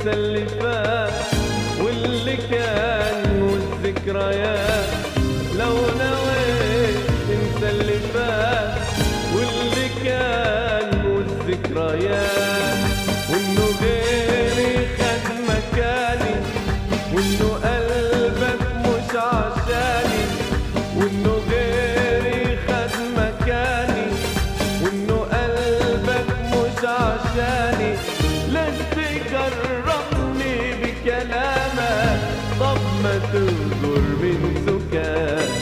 تنسى اللي فات واللي كان والذكريات لو نويت تنسى اللي فات واللي كان والذكريات وانه غيري خد مكاني وانه قلبك مش عشاني وانه غيري خد مكاني وانه قلبك مش عشاني ليش تكرمني بكلامك طب ما تنظر من سكات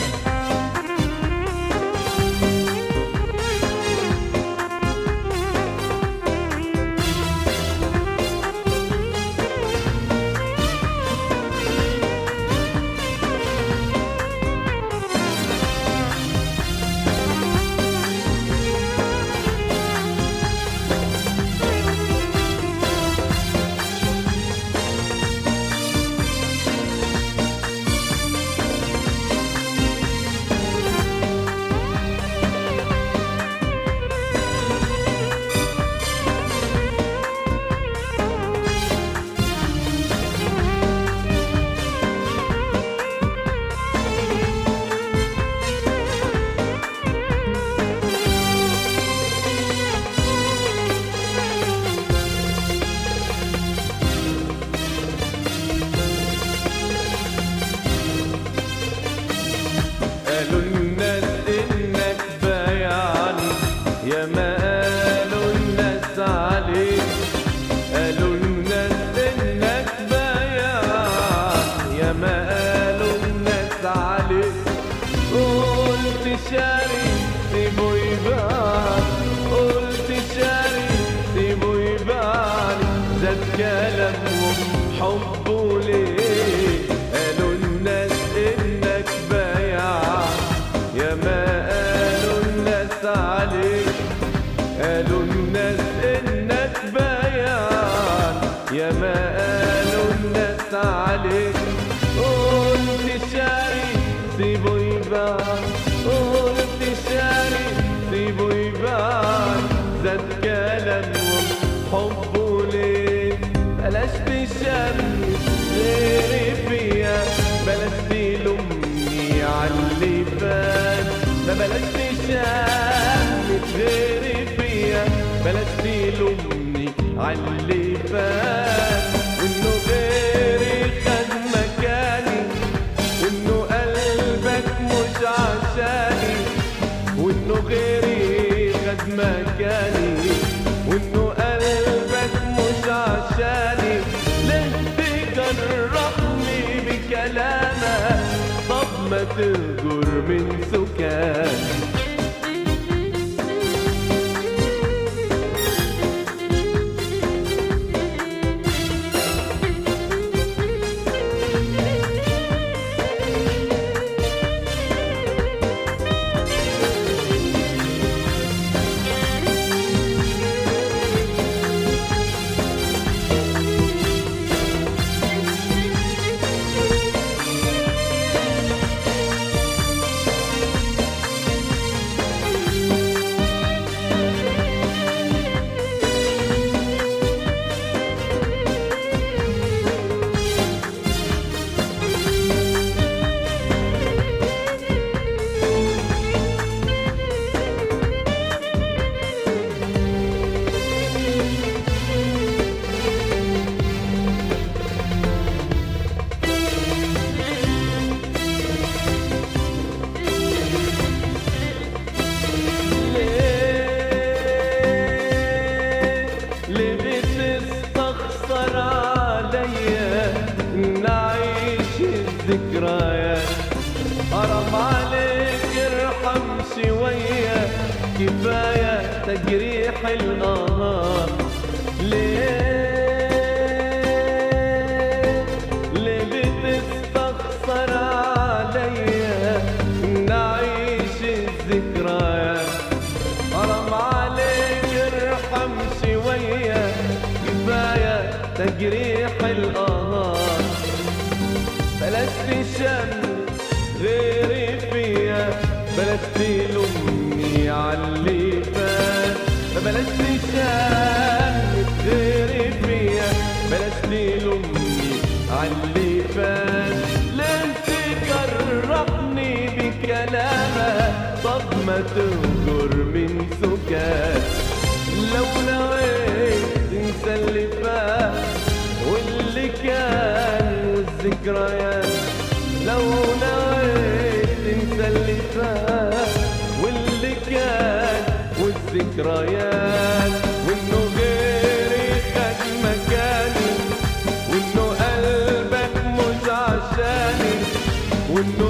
قالوا الناس انك بايعني يا ما قالوا الناس عليك قالوا الناس انك بايعني يا ما قالوا الناس عليك قلت شاري سيبه يبان قلت شاري سيبه يبان زاد كلامهم حبه ليه قالوا الناس انك بايع يا ما قالوا الناس عليك قالوا الناس انك بايع يا ما قالوا الناس عليك قلت شاري سيبه يبان قلت شاري سيبه يبان زاد كلامهم حبه ليه بلاش تشمس غيري فيا بلاش تلومني عاللي فات ما بلاش تشمس غيري فيا بلاش تلومني عاللي فات وانه غيري خد مكاني وانه قلبك مش عشاني وانه غيري خد مكاني وانه قلبك مش عشاني ليه تجرحني بكلامك طب ما تهجر من سكان ليه ليه بتستخسر عليا نعيش الذكريات حرام عليك ارحم شوية كفاية تجريح النهار ليه ليه بتستخسر عليا نعيش الذكريات حرام عليك ارحم شوية كفاية تجريح القهار بلاش تشم غيري فيا بلاش تلومني عاللي فات بلاش تشم غيري فيا بلاش تلومني طب ما تهجر من سكات لو نويت تنسى اللي فات واللي كان والذكريات لو نويت تنسى اللي فات واللي كان والذكريات وانه غيري خد مكاني وانه قلبك مش عشاني وانه